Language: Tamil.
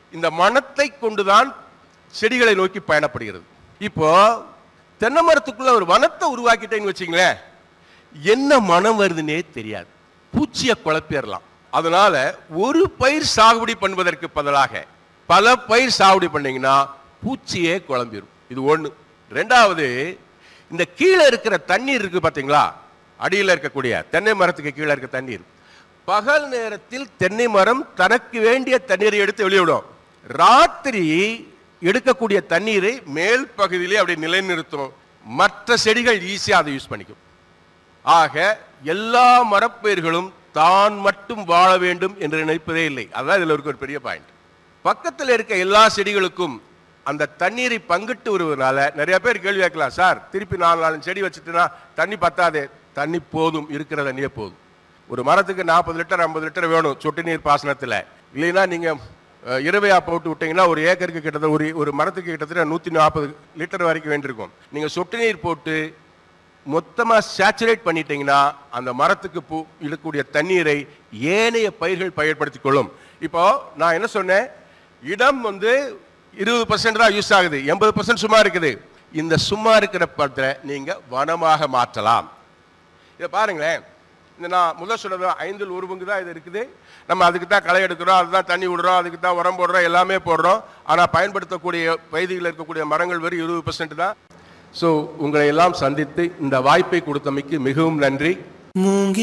இந்த மனத்தை கொண்டுதான் செடிகளை நோக்கி பயணப்படுகிறது இப்போ தென்னை மரத்துக்குள்ள ஒரு வனத்தை உருவாக்கிட்டேன்னு வச்சுங்களேன் என்ன மனம் வருதுன்னே தெரியாது பூச்சியை குழப்பிடலாம் அதனால ஒரு பயிர் சாகுபடி பண்ணுவதற்கு பதிலாக பல பயிர் சாகுபடி பண்ணீங்கன்னா பூச்சியே குழம்பிடும் இது ஒண்ணு ரெண்டாவது இந்த கீழே இருக்கிற தண்ணீர் இருக்கு பாத்தீங்களா அடியில் இருக்கக்கூடிய தென்னை மரத்துக்கு கீழே இருக்க தண்ணீர் பகல் நேரத்தில் தென்னை மரம் தனக்கு வேண்டிய தண்ணீரை எடுத்து வெளியிடும் ராத்திரி எடுக்கக்கூடிய தண்ணீரை மேல் பகுதியிலே அப்படியே நிலைநிறுத்தும் மற்ற செடிகள் ஈஸியா அதை யூஸ் பண்ணிக்கும் ஆக எல்லா மரப்பயிர்களும் தான் மட்டும் வாழ வேண்டும் என்று நினைப்பதே இல்லை அதான் இதுல இருக்க ஒரு பெரிய பாயிண்ட் பக்கத்தில் இருக்க எல்லா செடிகளுக்கும் அந்த தண்ணீரை பங்கிட்டு வருவதனால நிறைய பேர் கேள்வி கேட்கலாம் சார் திருப்பி நாலு நாலு செடி வச்சுட்டுனா தண்ணி பத்தாதே தண்ணி போதும் இருக்கிற தண்ணியே போதும் ஒரு மரத்துக்கு நாற்பது லிட்டர் ஐம்பது லிட்டர் வேணும் சொட்டு நீர் பாசனத்தில் இல்லைன்னா நீங்க அஹ், இரவையா போட்டு விட்டீங்கன்னா ஒரு ஏக்கருக்கு கிட்டத்தட்ட ஒரு ஒரு மரத்துக்கு கிட்டத்தட்ட நூற்றி நாற்பது லிட்டர் வரைக்கும் வேண்டியிருக்கும் நீங்க சொட்டு நீர் போட்டு மொத்தமா சேச்சுரேட் பண்ணிட்டீங்கன்னா அந்த மரத்துக்கு பூ இழுக்கக்கூடிய தண்ணீரை ஏனைய பயிர்கள் பயன்படுத்திக் கொள்ளும் இப்போ நான் என்ன சொன்னேன் இடம் வந்து இருபது பர்சன்ட் தான் யூஸ் ஆகுது எண்பது பர்சன்ட் சும்மா இருக்குது இந்த சும்மா இருக்கிற படத்தை நீங்க வனமாக மாற்றலாம் இதை பாருங்களேன் இந்த நான் முதல் சொன்னது ஐந்தில் ஒரு பங்கு தான் இது இருக்குது நம்ம அதுக்கு தான் களை எடுக்கிறோம் அதுதான் தண்ணி விடுறோம் அதுக்கு தான் உரம் போடுறோம் எல்லாமே போடுறோம் ஆனால் பயன்படுத்தக்கூடிய பகுதிகளில் இருக்கக்கூடிய மரங்கள் வெறும் இருபது பர்சன்ட் தான் ஸோ உங்களை எல்லாம் சந்தித்து இந்த வாய்ப்பை கொடுத்தமைக்கு மிகவும் நன்றி மூங்கில்